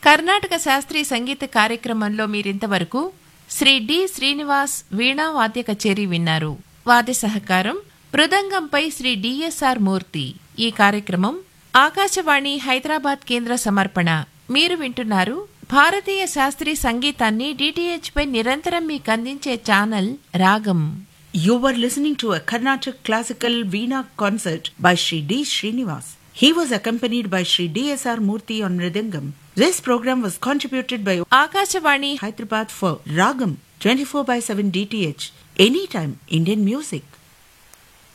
కర్ణాటక శాస్త్రీయ సంగీత కార్యక్రమంలో మీరింతవరకు శ్రీ డి శ్రీనివాస్ వీణా వాద్య కచేరీ విన్నారు వాద్య సహకారం మృదంగంపై శ్రీ డిఎస్ఆర్ మూర్తి ఈ కార్యక్రమం ఆకాశవాణి హైదరాబాద్ కేంద్ర సమర్పణ మీరు వింటున్నారు భారతీయ శాస్త్రీయ సంగీతాన్ని డిటిహెచ్ పై నిరంతరం మీకు అందించే ఛానల్ రాగం You were listening to a Carnatic classical Veena concert by Sri D. Srinivas. He was accompanied by Sri D.S.R. Murthy on Mridangam. This program was contributed by Akashvani Hyderabad for Ragam 24 by 7 DTH. Anytime Indian music.